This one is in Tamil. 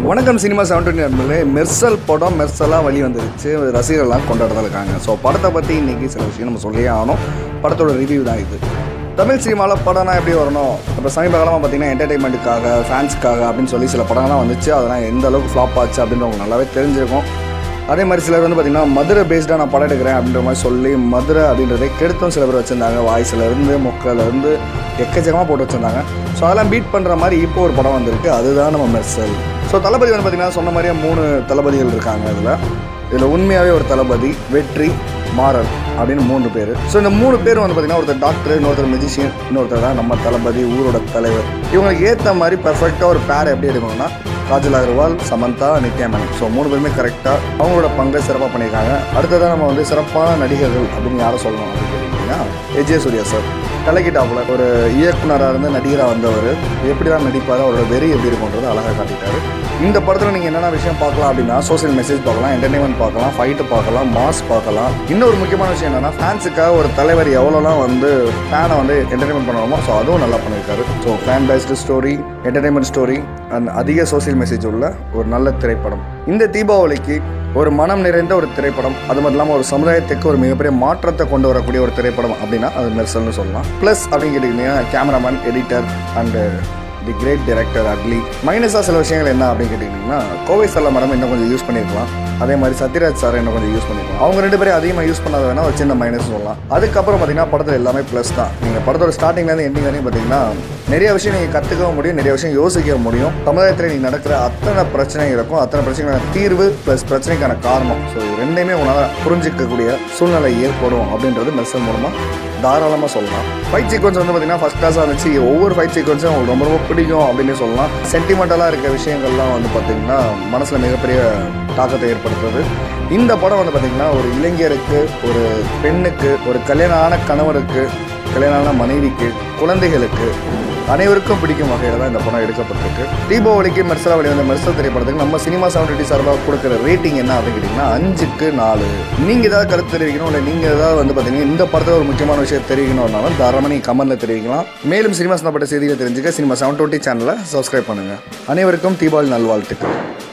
வணக்கம் சினிமா செவன் டுவெண்ட்டி நண்பர்களே மெர்சல் படம் மெர்சலாக வழி வந்துருச்சு ரசிகர்கள்லாம் கொண்டாடுறதா இருக்காங்க ஸோ படத்தை பற்றி இன்றைக்கி சில விஷயம் நம்ம சொல்லியே ஆகணும் படத்தோட ரிவ்யூ தான் இது தமிழ் சினிமாவில் படம்னா எப்படி வரணும் இப்போ சமீப காலமாக பார்த்தீங்கன்னா என்டர்டைன்மெண்ட்டுக்காக ஃபேன்ஸ்க்காக அப்படின்னு சொல்லி சில படங்கள்லாம் வந்துச்சு அதெல்லாம் எந்த அளவுக்கு ஃப்ளாப் ஆச்சு அப்படின்னு உங்களுக்கு நல்லாவே தெரிஞ்சிருக்கும் அதே மாதிரி சிலர் வந்து பார்த்திங்கன்னா மதுரை பேஸ்டாக நான் படம் எடுக்கிறேன் அப்படின்ற மாதிரி சொல்லி மதுரை அப்படின்றதை கெடுத்தும் சில பேர் வச்சுருந்தாங்க வாய்ஸ்ல இருந்து மொக்கையில இருந்து எக்கச்சக்கமாக போட்டு வச்சுருந்தாங்க ஸோ அதெல்லாம் பீட் பண்ணுற மாதிரி இப்போ ஒரு படம் வந்திருக்கு அதுதான் நம்ம மெர்சல் ஸோ தளபதி வந்து பார்த்திங்கன்னா சொன்ன மாதிரியே மூணு தளபதிகள் இருக்காங்க இதில் இதில் உண்மையாகவே ஒரு தளபதி வெற்றி மாறன் அப்படின்னு மூணு பேர் ஸோ இந்த மூணு பேர் வந்து பார்த்திங்கன்னா ஒருத்தர் டாக்டர் இன்னொருத்தர் மெஜிஷியன் இன்னொருத்தர் தான் நம்ம தளபதி ஊரோட தலைவர் இவங்களுக்கு ஏற்ற மாதிரி பர்ஃபெக்டாக ஒரு பேர் எப்படி எடுக்கணும்னா காஜல் அகர்வால் சமந்தா நித்யா மேனன் ஸோ மூணு பேருமே கரெக்டாக அவங்களோட பங்கை சிறப்பாக பண்ணியிருக்காங்க அடுத்ததான் நம்ம வந்து சிறப்பான நடிகர்கள் அப்படின்னு யாரை சொல்லணும் அப்படின்னு கேட்டிங்கன்னா விஜய சூர்யா சார் கலக்கிட்டாப்புல ஒரு இயக்குனராக இருந்து நடிகராக வந்தவர் எப்படி தான் நடிப்பார் அவரோட வெறி எப்படி இருக்கும்ன்றது அழகாக காட்டிட்டாரு இந்த படத்தில் நீங்கள் என்னென்ன விஷயம் பார்க்கலாம் அப்படின்னா சோஷியல் மெசேஜ் பார்க்கலாம் என்டர்டைன்மெண்ட் பார்க்கலாம் ஃபைட்டு பார்க்கலாம் மாஸ் பார்க்கலாம் இன்னொரு முக்கியமான விஷயம் என்னன்னா ஃபேன்ஸுக்காக ஒரு தலைவர் எவ்வளோலாம் வந்து ஃபேனை வந்து என்டர்டைன்மெண்ட் பண்ணணுமோ ஸோ அதுவும் நல்லா பண்ணியிருக்காரு so fan based story entertainment story and அதிக சோஷியல் மெசேஜ் உள்ள ஒரு நல்ல திரைப்படம் இந்த தீபாவளிக்கு ஒரு மனம் நிறைந்த ஒரு திரைப்படம் அது மட்டும் இல்லாமல் ஒரு சமுதாயத்துக்கு ஒரு மிகப்பெரிய மாற்றத்தை கொண்டு வரக்கூடிய ஒரு திரைப்படம் அப்படின்னா அது மெர்சல்னு சொல்லலாம் ப்ளஸ் அப்படின்னு கேட்டிங்கன்னா cameraman editor and the great director Atlee மைனஸாக சில விஷயங்கள் என்ன அப்படின்னு கேட்டிங்கன்னா கோவை சல்ல மேடம் இன்னும் கொஞ்சம் யூஸ் பண்ணியிருக்கலாம் அதே மாதிரி சத்யராஜ் சார் இன்னும் கொஞ்சம் யூஸ் பண்ணிக்கலாம் அவங்க ரெண்டு பேரும் அதிகமாக யூஸ் பண்ணாத வேணா ஒரு சின்ன மைனஸ் சொல்லலாம் அதுக்கப்புறம் பார்த்தீங்கன்னா படத்தில் எல்லாமே ப்ளஸ் தான் நீங்கள் படத்தோட ஸ்டார்டிங்லேருந்து எண்டிங் வரையும் பார்த்தீங்கன்னா நிறைய விஷயம் நீங்கள் கற்றுக்கவும் முடியும் நிறைய விஷயம் யோசிக்க முடியும் சமுதாயத்தில் நீங்கள் நடக்கிற அத்தனை பிரச்சனைகள் இருக்கும் அத்தனை பிரச்சனைக்கான தீர்வு ப்ளஸ் பிரச்சனைக்கான காரணம் ஸோ இது ரெண்டையுமே உங்களால் புரிஞ்சிக்கக்கூடிய சூழ்நிலை ஏற்படும் அப்படின்றது மெர்சல் மூலமாக தாராளமாக சொல்லலாம் ஃபைட் சீக்வன்ஸ் வந்து பார்த்தீங்கன்னா ஃபஸ்ட் கிளாஸாக இருந்துச்சு ஒவ்வொரு ஃபைட் சீக்வன்ஸும் உங்களுக்கு ரொம்ப ரொம்ப பிடிக்கும் அப்படின்னு சொல்லலாம் சென்டிமெண்டலாக இருக்க விஷயங்கள்லாம் வந்து பார்த்திங்கன்னா மனசில் மிகப்பெரிய தாக்கத்தை ஏற்படுத்துறது இந்த படம் வந்து பார்த்திங்கன்னா ஒரு இளைஞருக்கு ஒரு பெண்ணுக்கு ஒரு கல்யாணம் ஆன கணவருக்கு கல்யாணம் ஆன மனைவிக்கு குழந்தைகளுக்கு அனைவருக்கும் பிடிக்கும் வகையில் தான் இந்த படம் எடுக்கப்பட்டிருக்கு தீபாவளிக்கு மெர்சலா வெளிவந்த மெர்சல் திரைப்படத்துக்கு நம்ம சினிமா செவன்டி சார்பாக கொடுக்குற ரேட்டிங் என்ன அப்படின்னு கேட்டிங்கன்னா அஞ்சுக்கு நாலு நீங்கள் ஏதாவது கருத்து தெரிவிக்கணும் இல்லை நீங்கள் ஏதாவது வந்து பார்த்தீங்கன்னா இந்த படத்தில் ஒரு முக்கியமான விஷயம் தெரிவிக்கணும்னாலும் தாராளமாக நீங்கள் கமெண்ட்டில் தெரிவிக்கலாம் மேலும் சினிமா சம்பந்தப்பட்ட செய்திகளை தெரிஞ்சுக்க சினிமா செவன் டுவெண்ட்டி சேனலை சப்ஸ்கிரைப் பண்ணுங்கள் அனைவருக்கும் தீபாவளி நல்வாழ்த்துக்கள்